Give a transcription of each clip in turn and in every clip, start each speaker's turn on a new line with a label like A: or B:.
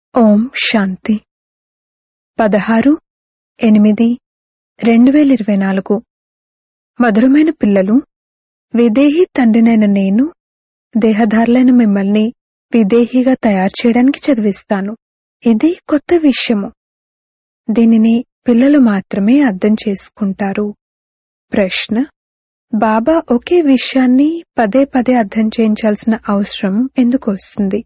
A: ఓం శాంతి పదహారు ఎనిమిది రెండు వేల ఇరవై నాలుగు మధురమైన పిల్లలు విదేహి తండ్రినైన నేను దేహదారులైన మిమ్మల్ని విదేహిగా తయారు చేయడానికి చదివిస్తాను ఇది కొత్త విషయము దీనిని పిల్లలు మాత్రమే అర్థం చేసుకుంటారు ప్రశ్న బాబా ఒకే విషయాన్ని పదే పదే అర్థం చేయించాల్సిన అవసరం ఎందుకు వస్తుంది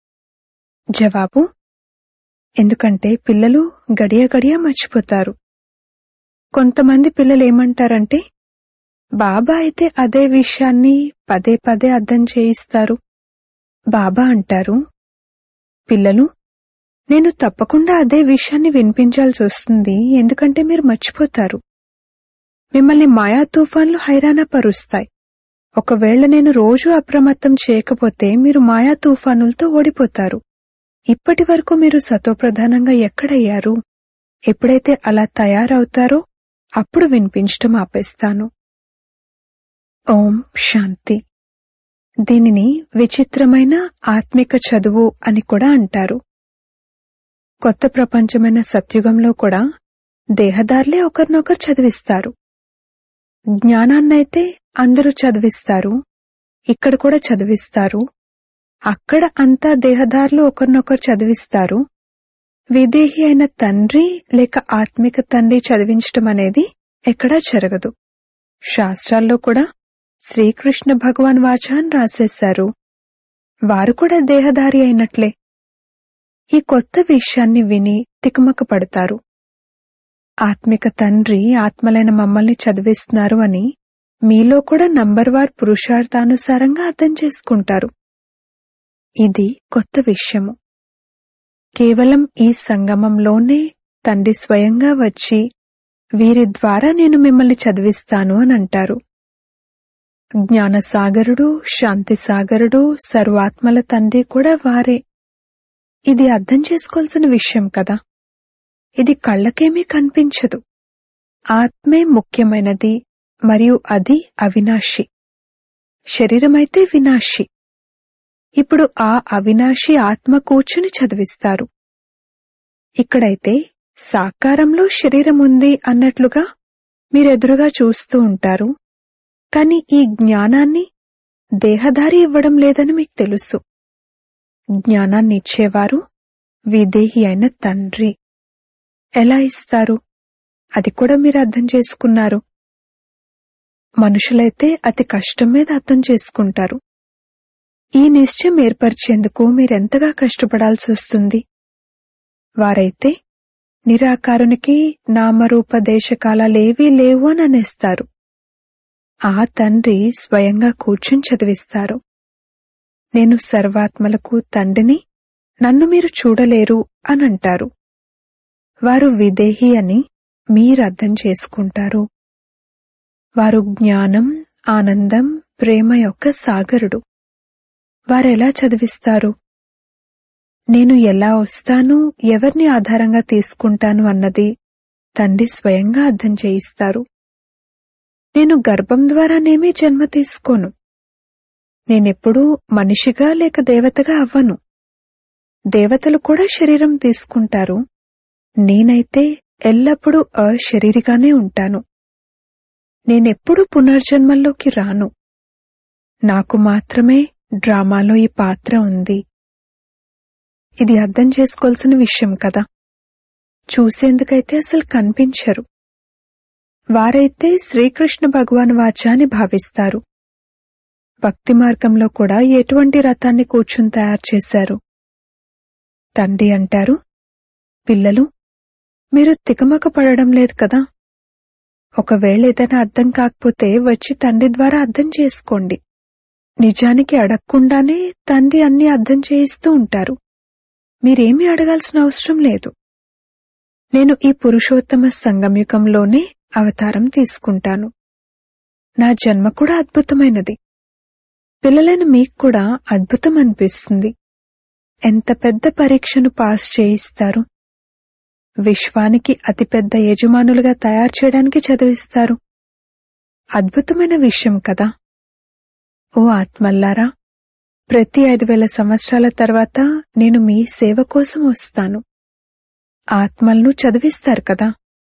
A: జవాబు ఎందుకంటే పిల్లలు గడియ గడియ మర్చిపోతారు కొంతమంది పిల్లలు ఏమంటారంటే బాబా అయితే అదే విషయాన్ని పదే పదే అర్థం చేయిస్తారు బాబా అంటారు పిల్లలు నేను తప్పకుండా అదే విషయాన్ని వినిపించాల్సి వస్తుంది ఎందుకంటే మీరు మర్చిపోతారు మిమ్మల్ని మాయా తుఫాన్లు హైరాణ పరుస్తాయి ఒకవేళ నేను రోజు అప్రమత్తం చేయకపోతే మీరు మాయా తుఫానులతో ఓడిపోతారు ఇప్పటి వరకు మీరు సతోప్రధానంగా ఎక్కడయ్యారు ఎప్పుడైతే అలా తయారవుతారో అప్పుడు వినిపించటం ఆపేస్తాను ఓం శాంతి దీనిని విచిత్రమైన ఆత్మిక చదువు అని కూడా అంటారు కొత్త ప్రపంచమైన సత్యుగంలో కూడా దేహదారులే ఒకరినొకరు చదివిస్తారు జ్ఞానాన్నైతే అందరూ చదివిస్తారు ఇక్కడ కూడా చదివిస్తారు అక్కడ అంతా దేహదారులు ఒకరినొకరు చదివిస్తారు విదేహి అయిన తండ్రి లేక ఆత్మిక తండ్రి చదివించటం అనేది ఎక్కడా జరగదు శాస్త్రాల్లో కూడా శ్రీకృష్ణ భగవాన్ వాచ అని రాసేశారు వారు కూడా దేహదారి అయినట్లే ఈ కొత్త విషయాన్ని విని తికమక పడతారు ఆత్మిక తండ్రి ఆత్మలైన మమ్మల్ని చదివిస్తున్నారు అని మీలో కూడా నంబర్ వార్ పురుషార్థానుసారంగా అర్థం చేసుకుంటారు ఇది కొత్త విషయము కేవలం ఈ సంగమంలోనే తండ్రి స్వయంగా వచ్చి వీరి ద్వారా నేను మిమ్మల్ని చదివిస్తాను అని అంటారు జ్ఞానసాగరుడు శాంతి సాగరుడు సర్వాత్మల తండ్రి కూడా వారే ఇది అర్థం చేసుకోవాల్సిన విషయం కదా ఇది కళ్ళకేమీ కనిపించదు ఆత్మే ముఖ్యమైనది మరియు అది అవినాశి శరీరమైతే వినాశి ఇప్పుడు ఆ అవినాశి ఆత్మ కూర్చుని చదివిస్తారు ఇక్కడైతే సాకారంలో శరీరం ఉంది అన్నట్లుగా మీరెదురుగా చూస్తూ ఉంటారు కాని ఈ జ్ఞానాన్ని దేహదారి ఇవ్వడం లేదని మీకు తెలుసు జ్ఞానాన్ని ఇచ్చేవారు విదేహి అయిన తండ్రి ఎలా ఇస్తారు అది కూడా మీరు అర్థం చేసుకున్నారు మనుషులైతే అతి కష్టం మీద అర్థం చేసుకుంటారు ఈ నిశ్చయం ఏర్పరిచేందుకు మీరెంతగా కష్టపడాల్సి వస్తుంది వారైతే నిరాకారునికి నామరూప దేశకాలాలేవీ లేవు అని అనేస్తారు ఆ తండ్రి స్వయంగా కూర్చుని చదివిస్తారు నేను సర్వాత్మలకు తండ్రిని నన్ను మీరు చూడలేరు అని అంటారు వారు విదేహి అని మీరు అర్థం చేసుకుంటారు వారు జ్ఞానం ఆనందం ప్రేమ యొక్క సాగరుడు వారెలా చదివిస్తారు నేను ఎలా వస్తాను ఎవరిని ఆధారంగా తీసుకుంటాను అన్నది తండ్రి స్వయంగా అర్థం చేయిస్తారు నేను గర్భం ద్వారానేమీ జన్మ తీసుకోను నేనెప్పుడూ మనిషిగా లేక దేవతగా అవ్వను దేవతలు కూడా శరీరం తీసుకుంటారు నేనైతే ఎల్లప్పుడూ అశరీరిగానే ఉంటాను నేనెప్పుడూ పునర్జన్మల్లోకి రాను నాకు మాత్రమే డ్రామాలో ఈ పాత్ర ఉంది ఇది అర్థం చేసుకోవాల్సిన విషయం కదా చూసేందుకైతే అసలు కనిపించరు వారైతే శ్రీకృష్ణ భగవాన్ వాచాని భావిస్తారు భక్తి మార్గంలో కూడా ఎటువంటి రథాన్ని కూర్చుని తయారు చేశారు తండ్రి అంటారు పిల్లలు మీరు తికమక పడడం లేదు కదా ఒకవేళ ఏదైనా అర్థం కాకపోతే వచ్చి తండ్రి ద్వారా అర్థం చేసుకోండి నిజానికి అడగకుండానే తండ్రి అన్ని అర్థం చేయిస్తూ ఉంటారు మీరేమీ అడగాల్సిన అవసరం లేదు నేను ఈ పురుషోత్తమ సంగమయుగంలోనే అవతారం తీసుకుంటాను నా జన్మ కూడా అద్భుతమైనది పిల్లలైన మీకు కూడా అద్భుతం అనిపిస్తుంది ఎంత పెద్ద పరీక్షను పాస్ చేయిస్తారు విశ్వానికి అతిపెద్ద యజమానులుగా తయారు చేయడానికి చదివిస్తారు అద్భుతమైన విషయం కదా ఓ ఆత్మల్లారా ప్రతి ఐదు వేల సంవత్సరాల తర్వాత నేను మీ సేవ కోసం వస్తాను ఆత్మలను చదివిస్తారు కదా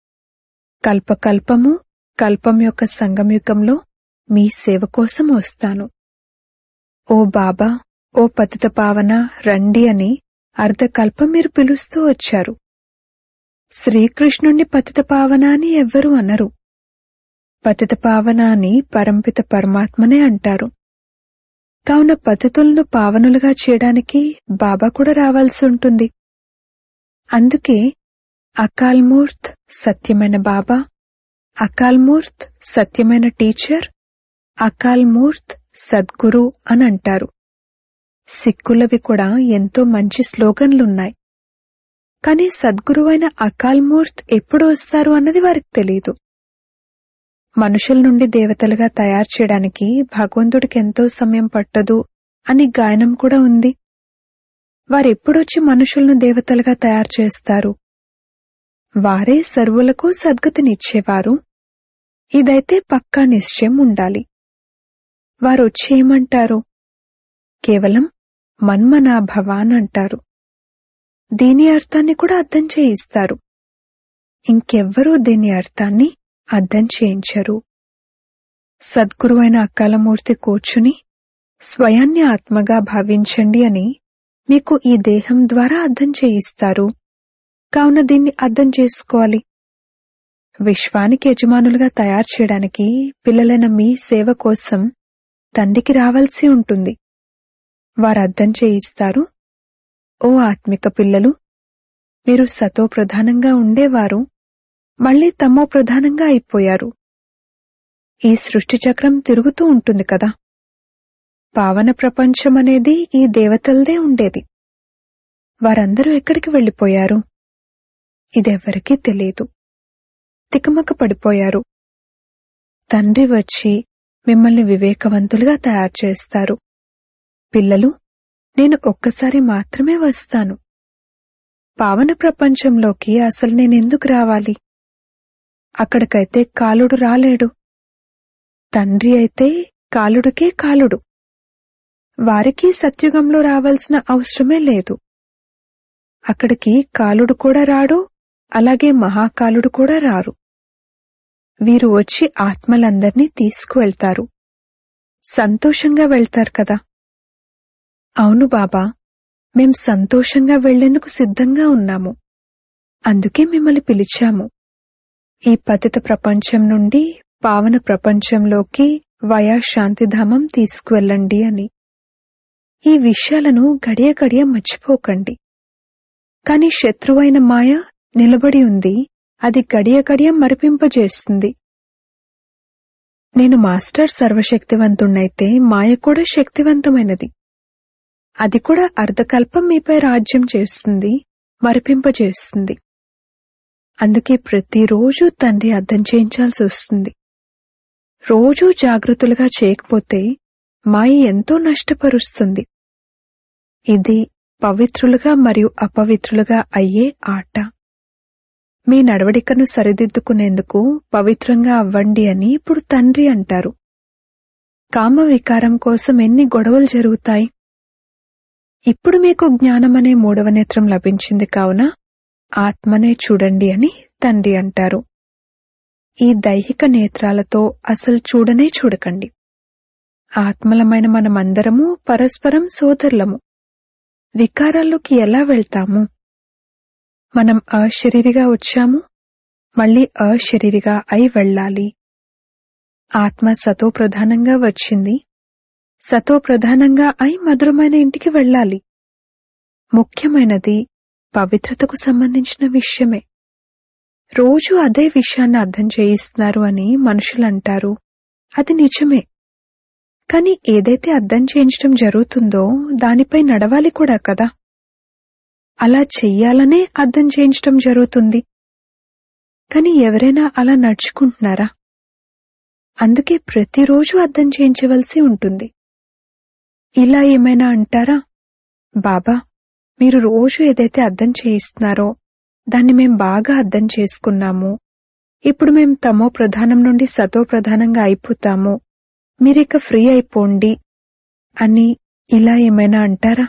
A: కల్పకల్పము కల్పం యొక్క సంగమయుగంలో మీ సేవ కోసం వస్తాను ఓ బాబా ఓ పతిత పావన రండి అని అర్ధకల్పం మీరు పిలుస్తూ వచ్చారు శ్రీకృష్ణుణ్ణి పతిత పావన అని ఎవ్వరూ అనరు పతిత పావన అని పరంపిత పరమాత్మనే అంటారు కావున పతితులను పావనులుగా చేయడానికి బాబా కూడా రావాల్సి ఉంటుంది అందుకే అకాల్మూర్త్ సత్యమైన బాబా అకాల్మూర్త్ సత్యమైన టీచర్ అకాల్మూర్త్ సద్గురు అని అంటారు సిక్కులవి కూడా ఎంతో మంచి స్లోగన్లున్నాయి కానీ సద్గురువైన అకాల్మూర్త్ ఎప్పుడు వస్తారు అన్నది వారికి తెలియదు మనుషుల నుండి దేవతలుగా తయారు చేయడానికి భగవంతుడికి ఎంతో సమయం పట్టదు అని గాయనం కూడా ఉంది వారెప్పుడొచ్చి మనుషులను దేవతలుగా తయారు చేస్తారు వారే సర్వులకు సద్గతినిచ్చేవారు ఇదైతే పక్కా నిశ్చయం ఉండాలి వారొచ్చి ఏమంటారు కేవలం మన్మనాభవ అని అంటారు దీని అర్థాన్ని కూడా అర్థం చేయిస్తారు ఇంకెవ్వరూ దీని అర్థాన్ని అర్థం చేయించరు సద్గురువైన అక్కాలమూర్తి కూర్చుని స్వయాన్ని ఆత్మగా భావించండి అని మీకు ఈ దేహం ద్వారా అర్థం చేయిస్తారు కావున దీన్ని అర్థం చేసుకోవాలి విశ్వానికి యజమానులుగా తయారు చేయడానికి పిల్లలైన మీ సేవ కోసం తండ్రికి రావాల్సి ఉంటుంది వారు అర్థం చేయిస్తారు ఓ ఆత్మిక పిల్లలు మీరు సతో ప్రధానంగా ఉండేవారు మళ్ళీ తమో ప్రధానంగా అయిపోయారు ఈ సృష్టి చక్రం తిరుగుతూ ఉంటుంది కదా పావన ప్రపంచం అనేది ఈ దేవతలదే ఉండేది వారందరూ ఎక్కడికి వెళ్లిపోయారు ఇదెవ్వరికీ తెలియదు తికమక పడిపోయారు తండ్రి వచ్చి మిమ్మల్ని వివేకవంతులుగా తయారు చేస్తారు పిల్లలు నేను ఒక్కసారి మాత్రమే వస్తాను పావన ప్రపంచంలోకి అసలు నేనెందుకు రావాలి అక్కడికైతే కాలుడు రాలేడు తండ్రి అయితే కాలుడికే కాలుడు వారికి సత్యుగంలో రావాల్సిన అవసరమే లేదు అక్కడికి కాలుడు కూడా రాడు అలాగే మహాకాలుడు కూడా రారు వీరు వచ్చి ఆత్మలందర్నీ తీసుకువెళ్తారు సంతోషంగా వెళ్తారు కదా అవును బాబా మేం సంతోషంగా వెళ్లేందుకు సిద్ధంగా ఉన్నాము అందుకే మిమ్మల్ని పిలిచాము ఈ పతిత ప్రపంచం నుండి పావన ప్రపంచంలోకి వయా శాంతిధామం తీసుకువెళ్ళండి అని ఈ విషయాలను గడియ గడియ మర్చిపోకండి కాని శత్రువైన మాయ నిలబడి ఉంది అది గడియ గడియ మరిపింపజేస్తుంది నేను మాస్టర్ సర్వశక్తివంతుణ్ణైతే మాయ కూడా శక్తివంతమైనది అది కూడా అర్ధకల్పం మీపై రాజ్యం చేస్తుంది మరిపింపజేస్తుంది అందుకే ప్రతిరోజు తండ్రి అర్థం చేయించాల్సి వస్తుంది రోజూ జాగృతులుగా చేయకపోతే మాయ ఎంతో నష్టపరుస్తుంది ఇది పవిత్రులుగా మరియు అపవిత్రులుగా అయ్యే ఆట మీ నడవడికను సరిదిద్దుకునేందుకు పవిత్రంగా అవ్వండి అని ఇప్పుడు తండ్రి అంటారు కామ వికారం కోసం ఎన్ని గొడవలు జరుగుతాయి ఇప్పుడు మీకు జ్ఞానమనే మూడవ నేత్రం లభించింది కావున ఆత్మనే చూడండి అని తండ్రి అంటారు ఈ దైహిక నేత్రాలతో అసలు చూడనే చూడకండి ఆత్మలమైన మనమందరము పరస్పరం సోదరులము వికారాల్లోకి ఎలా వెళ్తాము మనం అశరీరిగా వచ్చాము మళ్ళీ అశరీరిగా అయి వెళ్ళాలి ఆత్మ సతో ప్రధానంగా వచ్చింది సతో ప్రధానంగా అయి మధురమైన ఇంటికి వెళ్ళాలి ముఖ్యమైనది పవిత్రతకు సంబంధించిన విషయమే రోజు అదే విషయాన్ని అర్థం చేయిస్తున్నారు అని మనుషులంటారు అది నిజమే కాని ఏదైతే అర్థం చేయించడం జరుగుతుందో దానిపై నడవాలి కూడా కదా అలా చెయ్యాలనే అర్థం చేయించడం జరుగుతుంది కాని ఎవరైనా అలా నడుచుకుంటున్నారా అందుకే ప్రతిరోజు అర్థం చేయించవలసి ఉంటుంది ఇలా ఏమైనా అంటారా బాబా మీరు రోజు ఏదైతే అర్థం చేయిస్తున్నారో దాన్ని మేం బాగా అర్థం చేసుకున్నాము ఇప్పుడు మేం తమో ప్రధానం నుండి సతో ప్రధానంగా అయిపోతాము మీరిక ఫ్రీ అయిపోండి అని ఇలా ఏమైనా అంటారా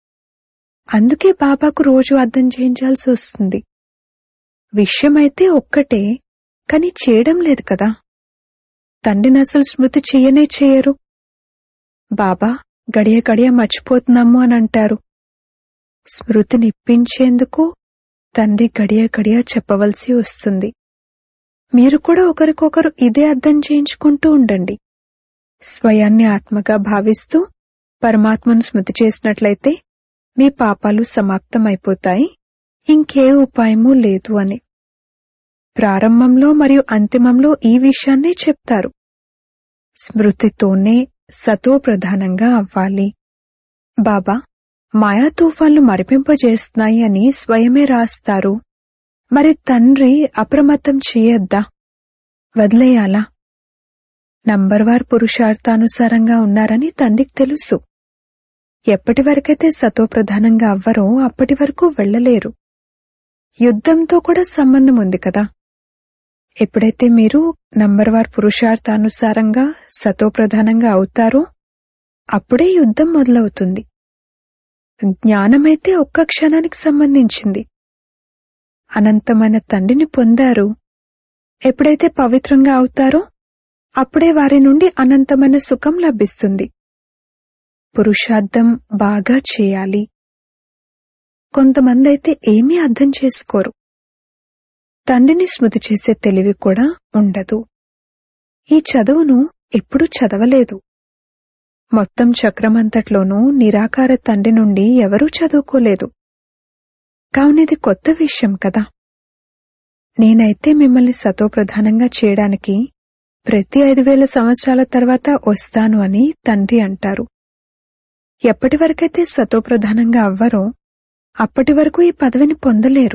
A: అందుకే బాబాకు రోజు అర్థం చేయించాల్సి వస్తుంది విషయమైతే ఒక్కటే కాని చేయడం లేదు కదా తండ్రిని అసలు స్మృతి చెయ్యనే చేయరు బాబా గడియ గడియ మర్చిపోతున్నాము అని అంటారు స్మృతినిప్పించేందుకు తండ్రి గడియ గడియ చెప్పవలసి వస్తుంది మీరు కూడా ఒకరికొకరు ఇదే అర్థం చేయించుకుంటూ ఉండండి స్వయాన్ని ఆత్మగా భావిస్తూ పరమాత్మను స్మృతి చేసినట్లయితే మీ పాపాలు సమాప్తమైపోతాయి ఇంకే ఉపాయమూ లేదు అని ప్రారంభంలో మరియు అంతిమంలో ఈ విషయాన్నే చెప్తారు స్మృతితోనే సతో ప్రధానంగా అవ్వాలి బాబా మాయా తుఫాన్లు మరిపింపజేస్తున్నాయి అని స్వయమే రాస్తారు మరి తండ్రి అప్రమత్తం చేయొద్దా వదిలేయాలా నంబర్వార్ పురుషార్థానుసారంగా ఉన్నారని తండ్రికి తెలుసు ఎప్పటి వరకైతే సతోప్రధానంగా అవ్వరో అప్పటి వరకు వెళ్లలేరు యుద్ధంతో కూడా సంబంధం ఉంది కదా ఎప్పుడైతే మీరు నంబర్వార్ పురుషార్థానుసారంగా సతోప్రధానంగా అవుతారో అప్పుడే యుద్ధం మొదలవుతుంది జ్ఞానమైతే ఒక్క క్షణానికి సంబంధించింది అనంతమైన తండ్రిని పొందారు ఎప్పుడైతే పవిత్రంగా అవుతారో అప్పుడే వారి నుండి అనంతమైన సుఖం లభిస్తుంది పురుషార్థం బాగా చేయాలి కొంతమంది అయితే ఏమీ అర్థం చేసుకోరు తండ్రిని స్మృతి చేసే తెలివి కూడా ఉండదు ఈ చదువును ఎప్పుడూ చదవలేదు మొత్తం చక్రమంతట్లోనూ నిరాకార తండ్రి నుండి ఎవరూ చదువుకోలేదు కావునిది కొత్త విషయం కదా నేనైతే మిమ్మల్ని సతోప్రధానంగా చేయడానికి ప్రతి ఐదు వేల సంవత్సరాల తర్వాత వస్తాను అని తండ్రి అంటారు ఎప్పటి వరకైతే సతోప్రధానంగా అవ్వరో అప్పటి వరకు ఈ పదవిని పొందలేరు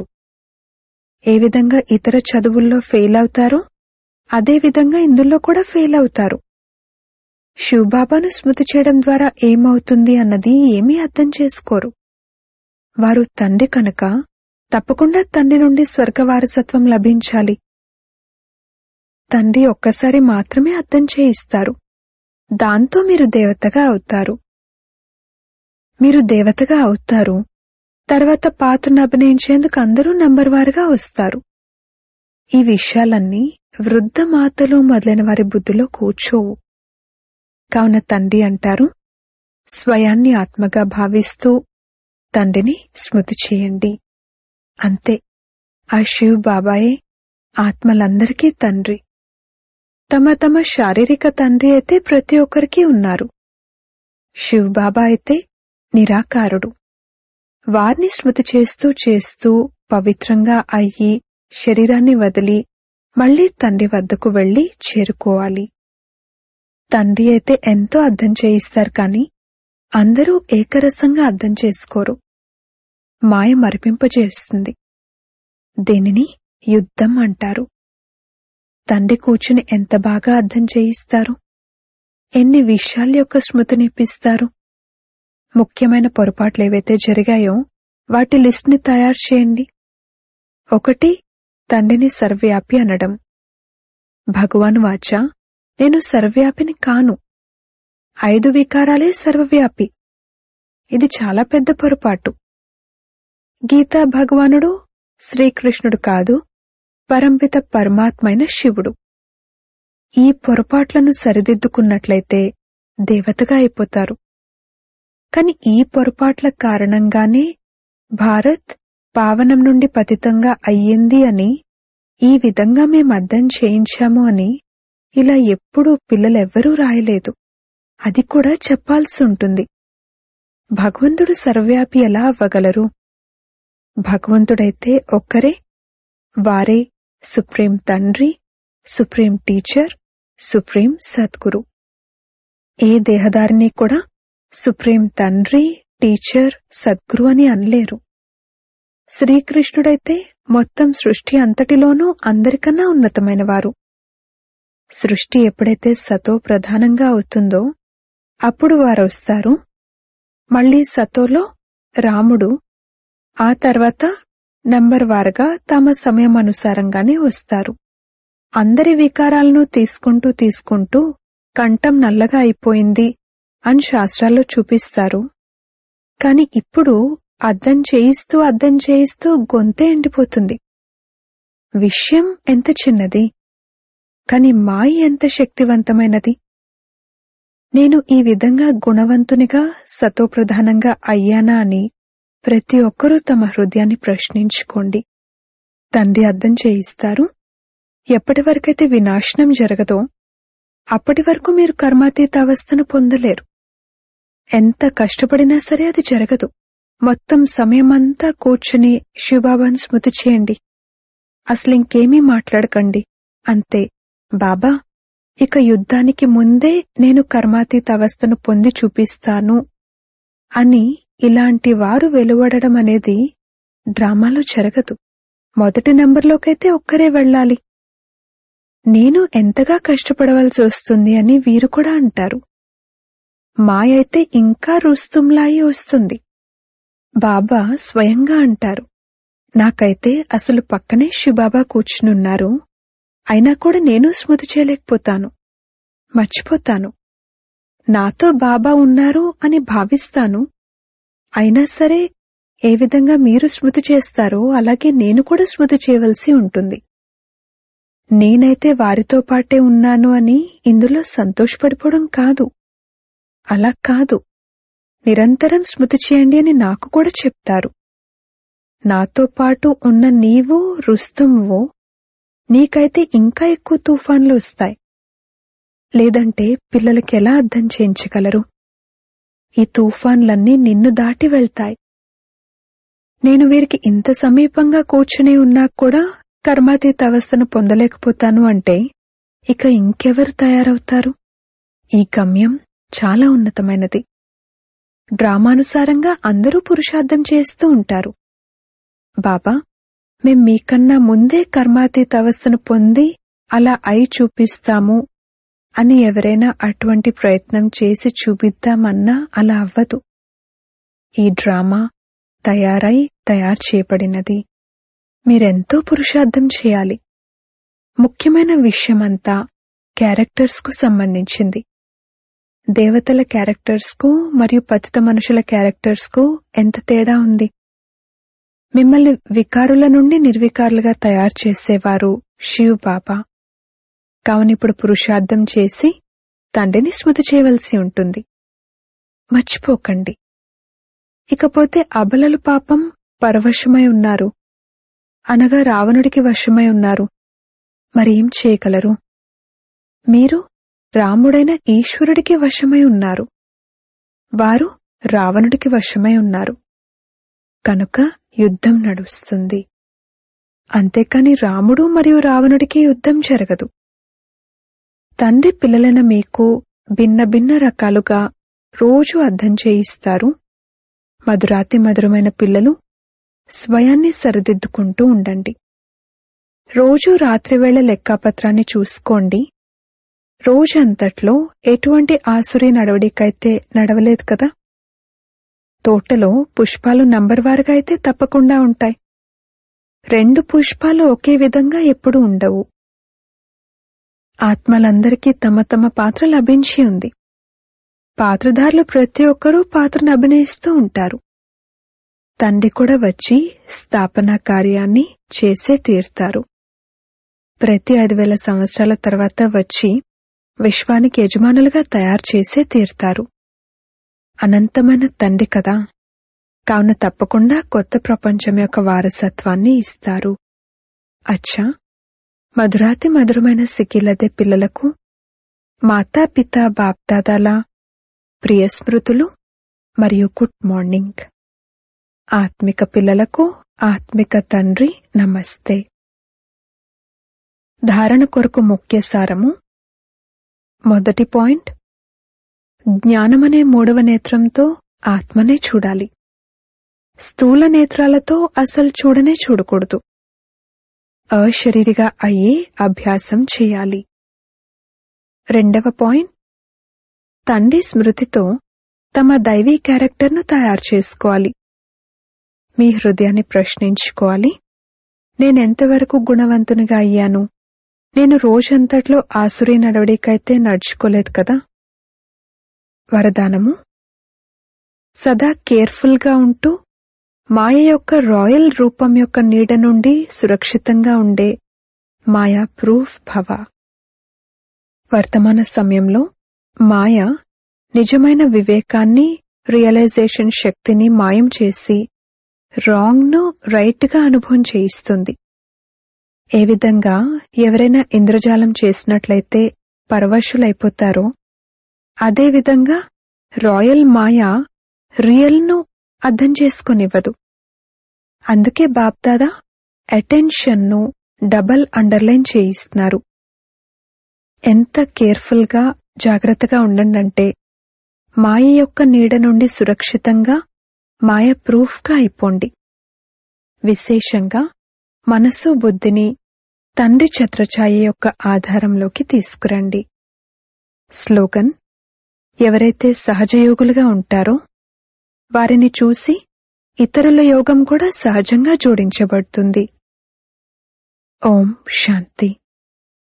A: ఏ విధంగా ఇతర చదువుల్లో ఫెయిల్ అవుతారో అదే విధంగా ఇందులో కూడా ఫెయిల్ అవుతారు శివబాబాను స్మృతి చేయడం ద్వారా ఏమవుతుంది అన్నది ఏమీ అర్థం చేసుకోరు వారు తండ్రి కనుక తప్పకుండా తండ్రి నుండి స్వర్గ వారసత్వం లభించాలి తండ్రి ఒక్కసారి మాత్రమే అర్థం చేయిస్తారు దాంతో మీరు దేవతగా అవుతారు మీరు దేవతగా అవుతారు తర్వాత పాత్రను అభినయించేందుకు అందరూ నంబర్ వారుగా వస్తారు ఈ విషయాలన్నీ వృద్ధ మాతలు మొదలైన వారి బుద్ధిలో కూర్చోవు కావున తండ్రి అంటారు స్వయాన్ని ఆత్మగా భావిస్తూ తండ్రిని స్మృతి చేయండి అంతే ఆ శివ్ బాబాయే ఆత్మలందరికీ తండ్రి తమ తమ శారీరక తండ్రి అయితే ప్రతి ఒక్కరికి ఉన్నారు శివ్ బాబా అయితే నిరాకారుడు వారిని స్మృతి చేస్తూ చేస్తూ పవిత్రంగా అయ్యి శరీరాన్ని వదిలి మళ్లీ తండ్రి వద్దకు వెళ్లి చేరుకోవాలి తండ్రి అయితే ఎంతో అర్థం చేయిస్తారు కాని అందరూ ఏకరసంగా అర్థం చేసుకోరు మాయ మరిపింపజేస్తుంది దీనిని యుద్ధం అంటారు తండ్రి కూర్చుని ఎంత బాగా అర్థం చేయిస్తారు ఎన్ని విషయాల యొక్క స్మృతినిప్పిస్తారు ముఖ్యమైన పొరపాట్లు ఏవైతే జరిగాయో వాటి లిస్ట్ని తయారు చేయండి ఒకటి తండ్రిని సర్వవ్యాపి అనడం భగవాన్ వాచ నేను సర్వవ్యాపిని కాను ఐదు వికారాలే సర్వవ్యాపి ఇది చాలా పెద్ద పొరపాటు గీతా భగవానుడు శ్రీకృష్ణుడు కాదు పరంపిత పరమాత్మైన శివుడు ఈ పొరపాట్లను సరిదిద్దుకున్నట్లయితే దేవతగా అయిపోతారు కాని ఈ పొరపాట్ల కారణంగానే భారత్ పావనం నుండి పతితంగా అయ్యింది అని ఈ విధంగా మేం అర్థం చేయించాము అని ఇలా ఎప్పుడూ పిల్లలెవ్వరూ రాయలేదు అది కూడా చెప్పాల్సి ఉంటుంది భగవంతుడు సర్వవ్యాపి ఎలా అవ్వగలరు భగవంతుడైతే ఒక్కరే వారే సుప్రీం తండ్రి సుప్రీం టీచర్ సుప్రీం సద్గురు ఏ దేహదారిని కూడా సుప్రీం తండ్రి టీచర్ సద్గురు అని అనలేరు శ్రీకృష్ణుడైతే మొత్తం సృష్టి అంతటిలోనూ అందరికన్నా ఉన్నతమైన వారు సృష్టి ఎప్పుడైతే సతో ప్రధానంగా అవుతుందో అప్పుడు వారు వస్తారు మళ్లీ సతోలో రాముడు ఆ తర్వాత నంబర్ వారుగా తమ సమయం అనుసారంగానే వస్తారు అందరి వికారాలను తీసుకుంటూ తీసుకుంటూ కంఠం నల్లగా అయిపోయింది అని శాస్త్రాల్లో చూపిస్తారు కాని ఇప్పుడు అద్దం చేయిస్తూ అద్దం చేయిస్తూ గొంతే ఎండిపోతుంది విషయం ఎంత చిన్నది కాని మాయ ఎంత శక్తివంతమైనది నేను ఈ విధంగా గుణవంతునిగా సతోప్రధానంగా అయ్యానా అని ప్రతి ఒక్కరూ తమ హృదయాన్ని ప్రశ్నించుకోండి తండ్రి అర్థం చేయిస్తారు ఎప్పటి వరకైతే వినాశనం జరగదో అప్పటి వరకు మీరు కర్మాతీత అవస్థను పొందలేరు ఎంత కష్టపడినా సరే అది జరగదు మొత్తం సమయమంతా కూర్చుని శివబాబాను స్మృతి చేయండి అసలు ఇంకేమీ మాట్లాడకండి అంతే బాబా ఇక యుద్ధానికి ముందే నేను కర్మాతీత అవస్థను పొంది చూపిస్తాను అని ఇలాంటి వారు వెలువడడం అనేది డ్రామాలో జరగదు మొదటి నంబర్లోకైతే ఒక్కరే వెళ్ళాలి నేను ఎంతగా కష్టపడవలసి వస్తుంది అని వీరు కూడా అంటారు మాయ అయితే ఇంకా రుస్తుంలాయి వస్తుంది బాబా స్వయంగా అంటారు నాకైతే అసలు పక్కనే శివబాబా కూర్చునున్నారు అయినా కూడా నేను స్మృతి చేయలేకపోతాను మర్చిపోతాను నాతో బాబా ఉన్నారు అని భావిస్తాను అయినా సరే ఏ విధంగా మీరు స్మృతి చేస్తారో అలాగే నేను కూడా స్మృతి చేయవలసి ఉంటుంది నేనైతే వారితో పాటే ఉన్నాను అని ఇందులో సంతోషపడిపోవడం కాదు అలా కాదు నిరంతరం స్మృతి చేయండి అని నాకు కూడా చెప్తారు నాతో పాటు ఉన్న నీవు రుస్తుంవో నీకైతే ఇంకా ఎక్కువ తుఫాన్లు వస్తాయి లేదంటే పిల్లలకి ఎలా అర్థం చేయించగలరు ఈ తుఫాన్లన్నీ నిన్ను దాటి వెళ్తాయి నేను వీరికి ఇంత సమీపంగా కూర్చుని ఉన్నా కూడా కర్మాతీత అవస్థను పొందలేకపోతాను అంటే ఇక ఇంకెవరు తయారవుతారు ఈ గమ్యం చాలా ఉన్నతమైనది డ్రామానుసారంగా అందరూ పురుషార్థం చేస్తూ ఉంటారు బాబా మేం మీకన్నా ముందే కర్మాతీత అవస్థను పొంది అలా అయి చూపిస్తాము అని ఎవరైనా అటువంటి ప్రయత్నం చేసి చూపిద్దామన్నా అలా అవ్వదు ఈ డ్రామా తయారై తయారు చేయబడినది మీరెంతో పురుషార్థం చేయాలి ముఖ్యమైన విషయమంతా క్యారెక్టర్స్కు సంబంధించింది దేవతల క్యారెక్టర్స్కు మరియు పతిత మనుషుల క్యారెక్టర్స్కు ఎంత తేడా ఉంది మిమ్మల్ని వికారుల నుండి నిర్వికారులుగా తయారు చేసేవారు శివ్ బాబా కావున ఇప్పుడు పురుషార్థం చేసి తండ్రిని స్మృతి చేయవలసి ఉంటుంది మర్చిపోకండి ఇకపోతే అబలలు పాపం పరవశమై ఉన్నారు అనగా రావణుడికి వశమై ఉన్నారు మరేం చేయగలరు మీరు రాముడైన ఈశ్వరుడికి వశమై ఉన్నారు వారు రావణుడికి వశమై ఉన్నారు కనుక యుద్ధం నడుస్తుంది అంతేకాని రాముడు మరియు రావణుడికి యుద్ధం జరగదు తండ్రి పిల్లలైన మీకు భిన్న భిన్న రకాలుగా రోజు అర్థం చేయిస్తారు మధురాతి మధురమైన పిల్లలు స్వయాన్ని సరిదిద్దుకుంటూ ఉండండి రోజు రాత్రివేళ లెక్కాపత్రాన్ని చూసుకోండి రోజంతట్లో ఎటువంటి ఆసురి నడవడికైతే నడవలేదు కదా తోటలో పుష్పాలు నంబర్ వారుగా అయితే తప్పకుండా ఉంటాయి రెండు పుష్పాలు ఒకే విధంగా ఎప్పుడూ ఉండవు ఆత్మలందరికీ తమ తమ పాత్ర లభించి ఉంది పాత్రధారులు ప్రతి ఒక్కరూ పాత్రను అభినయిస్తూ ఉంటారు తండ్రి కూడా వచ్చి స్థాపనా కార్యాన్ని చేసే తీరుతారు ప్రతి ఐదు వేల సంవత్సరాల తర్వాత వచ్చి విశ్వానికి యజమానులుగా తయారు చేసే తీరుతారు అనంతమైన తండ్రి కదా కావున తప్పకుండా కొత్త ప్రపంచం యొక్క వారసత్వాన్ని ఇస్తారు అచ్చా మధురాతి మధురమైన సిక్కిలదే పిల్లలకు మాతాపిత బాప్దాదాల ప్రియ స్మృతులు మరియు గుడ్ మార్నింగ్ ఆత్మిక పిల్లలకు ఆత్మిక తండ్రి నమస్తే ధారణ కొరకు ముఖ్య సారము మొదటి పాయింట్ జ్ఞానమనే మూడవ నేత్రంతో ఆత్మనే చూడాలి స్థూల నేత్రాలతో అసలు చూడనే చూడకూడదు అశరీరిగా అయ్యే అభ్యాసం చేయాలి రెండవ పాయింట్ తండ్రి స్మృతితో తమ దైవీ క్యారెక్టర్ను తయారు చేసుకోవాలి మీ హృదయాన్ని ప్రశ్నించుకోవాలి నేనెంతవరకు గుణవంతునిగా అయ్యాను నేను రోజంతట్లో ఆసురీ నడవడికైతే నడుచుకోలేదు కదా వరదానము సదా కేర్ఫుల్ గా ఉంటూ మాయ యొక్క రాయల్ రూపం యొక్క నీడ నుండి సురక్షితంగా ఉండే మాయా ప్రూఫ్ భవ వర్తమాన సమయంలో మాయ నిజమైన వివేకాన్ని రియలైజేషన్ శక్తిని మాయం చేసి రాంగ్ ను రైట్ గా అనుభవం చేయిస్తుంది ఏ విధంగా ఎవరైనా ఇంద్రజాలం చేసినట్లయితే పరవశులైపోతారో అదేవిధంగా రాయల్ మాయ రియల్ ను అర్థం చేసుకొనివ్వదు అందుకే బాప్దాదా అటెన్షన్ ను డబల్ అండర్లైన్ చేయిస్తున్నారు ఎంత కేర్ఫుల్ గా జాగ్రత్తగా ఉండండంటే మాయ యొక్క నీడ నుండి సురక్షితంగా మాయ ప్రూఫ్ గా అయిపోండి విశేషంగా మనసు బుద్ధిని తండ్రి ఛత్రఛాయ యొక్క ఆధారంలోకి తీసుకురండి స్లోగన్ ఎవరైతే సహజయోగులుగా ఉంటారో వారిని చూసి ఇతరుల యోగం కూడా సహజంగా జోడించబడుతుంది ఓం శాంతి